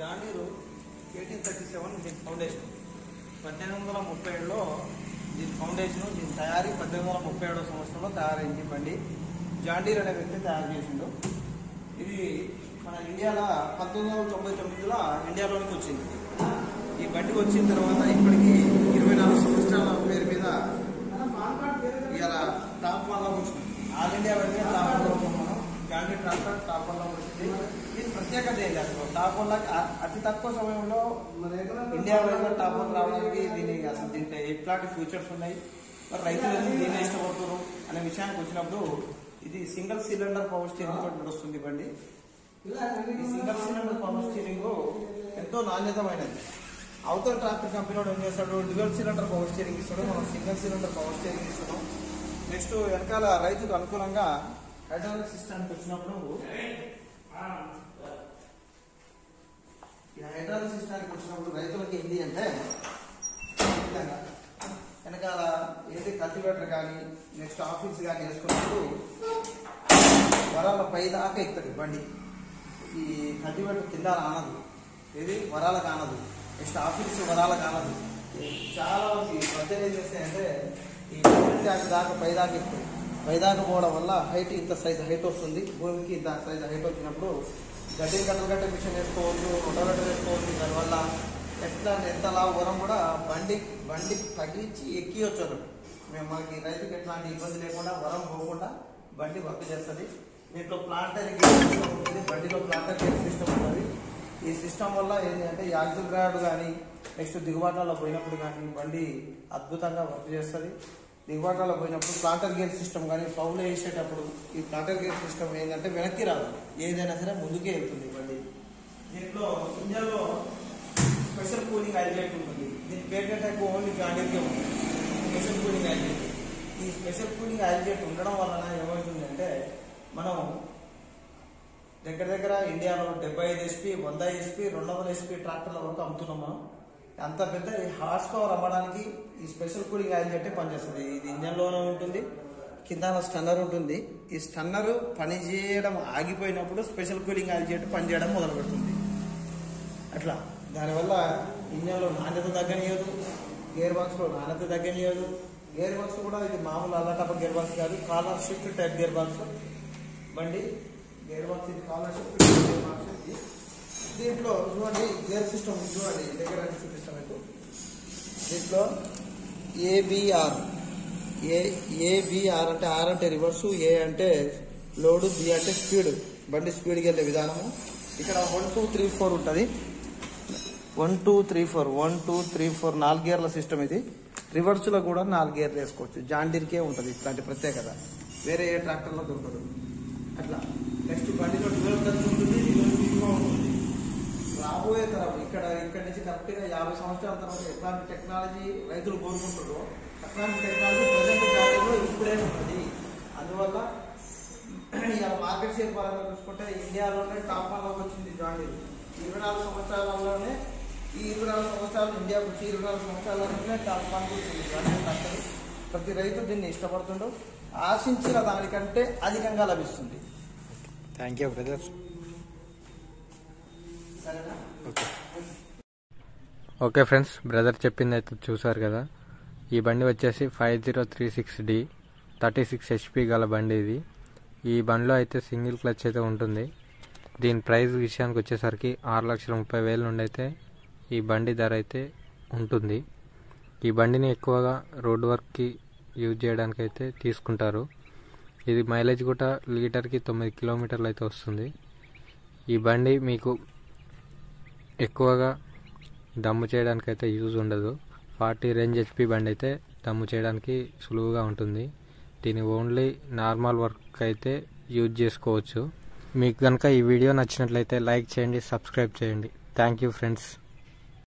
జాండీరు eighteen thirty seven దీని foundation పద్దెనిమిది వందల ముప్పై ఏడులో దీని ఫౌండేషన్ దీని తయారీ పద్దెనిమిది వందల ముప్పై ఏడో సంవత్సరంలో తయారైంది బండి జాండీర్ అనే వ్యక్తి తయారు చేసిండు ఇది మన ఇండియాలో పంతొమ్మిది వందల తొంభై తొమ్మిదిలో ఇండియాలోనికి వచ్చింది ఈ బండి వచ్చిన తర్వాత ఇప్పటికి ఇరవై నాలుగు సంవత్సరాల పేరు మీద ఇలా టాప్ వన్లో వచ్చింది ఆల్ ఇండియా వైడ్ మీద టాప్ వన్లో ఉన్నాం మనం గాంధీ ట్రాక్టర్ టాప్ వన్లో వచ్చింది ఇది ప్రత్యేకత ఏంటి అసలు టాప్ వన్లో అతి తక్కువ సమయంలో ఇండియా వైడ్ మీద టాప్ వన్ రావడానికి దీని అసలు దీంట్లో ఎట్లాంటి ఫ్యూచర్స్ ఉన్నాయి మరి రైతులు ఎందుకు దీన్ని ఇష్టపడుతున్నారు అనే విషయానికి వచ్చినప్పుడు ఇది సింగిల్ సిలిండర్ పవర్ స్టీరింగ్ తోటి నడుస్తుంది ఈ బండి ఈ సింగిల్ సిలిండర్ పవర్ స్టీరింగ్ ఎంతో నాణ్యతమైనది అవతల ట్రాక్టర్ కంపెనీ వాడు ఏం చేస్తాడు డ్యువల్ సిలిండర్ పవర్ స్టీరింగ్ ఇస్తాడు మనం సింగిల్ సిలిండర్ పవర్ స్టీరింగ్ ఇస్తున్నాం నెక్స్ట్ వెనకాల రైతుకు అనుకూలంగా హైడ్రాలిక్ సిస్టానికి వచ్చినప్పుడు ఈ హైడ్రాలిక్ సిస్టానికి వచ్చినప్పుడు రైతులకి ఏంటి అంటే ఈ విధంగా వెనకాల ఏది కల్టివేటర్ కానీ నెక్స్ట్ ఆఫీస్ కానీ వేసుకున్నప్పుడు వరాల పై దాకా ఎక్కుతుంది బండి ఈ కల్టివేటర్ కింద ఆనదు ఇది వరాల కానదు నెక్స్ట్ ఆఫీస్ వరాల కానదు చాలా మంది ఈ మధ్య ఏం చేస్తాయంటే ఈ భూమి దాకా దాకా పై దాకా ఎక్కుతుంది పై దాకా పోవడం వల్ల హైట్ ఇంత సైజ్ హైట్ వస్తుంది భూమికి ఇంత సైజ్ హైట్ వచ్చినప్పుడు గడ్డి కట్టలు గట్ట మిషన్ వేసుకోవచ్చు రొటోరేటర్ వేసుకోవచ్చు దానివల్ల ఎట్లా ఎంత లావు వరం కూడా బండి బండి తగిలించి ఎక్కియొచ్చు అన్నట్టు మేము మనకి రైతుకి ఎట్లాంటి ఇబ్బంది లేకుండా వరం పోకుండా బండి వర్క్ చేస్తుంది దీంట్లో ప్లాంటర్ గేర్ సిస్టమ్ ఉంటుంది బండిలో ప్లాంటర్ గేర్ సిస్టమ్ ఉంటుంది ఈ సిస్టమ్ వల్ల ఏంటి అంటే యాక్సిల్ గ్రాడ్ కానీ నెక్స్ట్ దిగుబాటులో పోయినప్పుడు కానీ బండి అద్భుతంగా వర్క్ చేస్తుంది దిగుబాటులో పోయినప్పుడు ప్లాంటర్ గేర్ సిస్టమ్ కానీ ఫౌల్ వేసేటప్పుడు ఈ ప్లాంటర్ గేర్ సిస్టమ్ ఏంటంటే వెనక్కి రాదు ఏదైనా సరే ముందుకే వెళ్తుంది బండి దీంట్లో ఇంజన్లో స్పెషల్ కూలింగ్ ఐలెట్ ఉంటుంది దీని పేటెంట్ ఎక్కువ ఓన్లీ జాండీర్కే ఉంటుంది స్పెషల్ కూలింగ్ ఐలెట్ ఈ స్పెషల్ కూలింగ్ ఐలెట్ ఉండడం వలన ఏమవుతుందంటే మనం దగ్గర దగ్గర ఇండియాలో డెబ్బై ఐదు ఎస్పీ వంద ఎస్పీ రెండు వందల ఎస్పీ ట్రాక్టర్ల వరకు అమ్ముతున్నాం మనం అంత పెద్ద హార్స్ పవర్ అమ్మడానికి ఈ స్పెషల్ కూలింగ్ ఆయిల్ చెట్టే పనిచేస్తుంది ఇది ఇంజన్లోనే ఉంటుంది కింద స్టన్నర్ ఉంటుంది ఈ స్టన్నర్ పనిచేయడం ఆగిపోయినప్పుడు స్పెషల్ కూలింగ్ ఆయిల్ చెట్టు పనిచేయడం మొదలు పెడుతుంది అట్లా దానివల్ల ఇంజన్లో నాణ్యత తగ్గనియదు గేర్ బాక్స్లో నాణ్యత తగ్గనియదు గేర్ బాక్స్ కూడా ఇది మామూలు అల్లటప్ప గేర్ బాక్స్ కాదు collar shift type gear box బండి గేర్ బాక్స్ ఇది కాలర్ షిఫ్ట్ గేర్ బాక్స్ ఇది దీంట్లో చూడండి గేర్ సిస్టమ్ చూడండి దగ్గర నుంచి చూపిస్తాను మీకు దీంట్లో ఏబిఆర్ ఏ ఏబిఆర్ అంటే ఆర్ అంటే రివర్సు ఏ అంటే లోడు బి అంటే స్పీడ్ బండి స్పీడ్కి వెళ్ళే విధానము ఇక్కడ వన్ టూ త్రీ ఫోర్ ఉంటుంది one two three four one two three four నాలుగు గేర్ల సిస్టమ్ ఇది రివర్స్లో కూడా నాలుగు గేర్లు వేసుకోవచ్చు జాండీర్కే ఉంటుంది ఇట్లాంటి ప్రత్యేకత వేరే ఏ ట్రాక్టర్లో దొరకదు అట్లా నెక్స్ట్ బండిలో ట్వెల్వ్ టన్స్ ఉంటుంది ట్వెల్వ్ పీకో ఉంటుంది రాబోయే తరం ఇక్కడ ఇక్కడ నుంచి కరెక్ట్గా యాభై సంవత్సరాల తర్వాత ఎట్లాంటి టెక్నాలజీ రైతులు కోరుకుంటారో అట్లాంటి టెక్నాలజీ ప్రజెంట్ జాడీలో ఇప్పుడే ఉంటుంది అందువల్ల ఇలా మార్కెట్ షేర్ పరంగా చూసుకుంటే ఇండియాలోనే టాప్ వన్లోకి వచ్చింది జాండీర్ ఇరవై నాలుగు సంవత్సరాలలోనే ఈ ఇరవై నాలుగు సంవత్సరాలు ఇండియాకు వచ్చి ఇరవై నాలుగు సంవత్సరాలలోనే టాప్ వన్కి వచ్చింది జాండీర్ ట్రాక్టర్ ప్రతి రైతు దీన్ని ఇష్టపడుతుండో ఆశించిన దానికంటే అధికంగా లభిస్తుంది థ్యాంక్ యూ బ్రదర్ సరేనా ఓకే ఓకే ఫ్రెండ్స్ బ్రదర్ చెప్పింది అయితే చూసారు కదా ఈ బండి వచ్చేసి five zero three six D thirty six HP గల బండి ఇది ఈ బండిలో అయితే సింగిల్ క్లచ్ అయితే ఉంటుంది దీని ప్రైస్ విషయానికి వచ్చేసరికి ఆరు లక్షల ముప్పై వేల నుండి అయితే ఈ బండి ధర అయితే ఉంటుంది ఈ బండిని ఎక్కువగా రోడ్ వర్క్కి యూజ్ చేయడానికి అయితే తీసుకుంటారు ఇది మైలేజ్ కూడా లీటర్కి తొమ్మిది కిలోమీటర్లు అయితే వస్తుంది ఈ బండి మీకు ఎక్కువగా దమ్ము చేయడానికి అయితే యూజ్ ఉండదు ఫార్టీ రేంజ్ హెచ్పి బండి అయితే దమ్ము చేయడానికి సులువుగా ఉంటుంది దీని ఓన్లీ నార్మల్ వర్క్ అయితే యూజ్ చేసుకోవచ్చు మీకు కనుక ఈ వీడియో నచ్చినట్లయితే లైక్ చేయండి సబ్స్క్రైబ్ చేయండి థ్యాంక్ యూ ఫ్రెండ్స్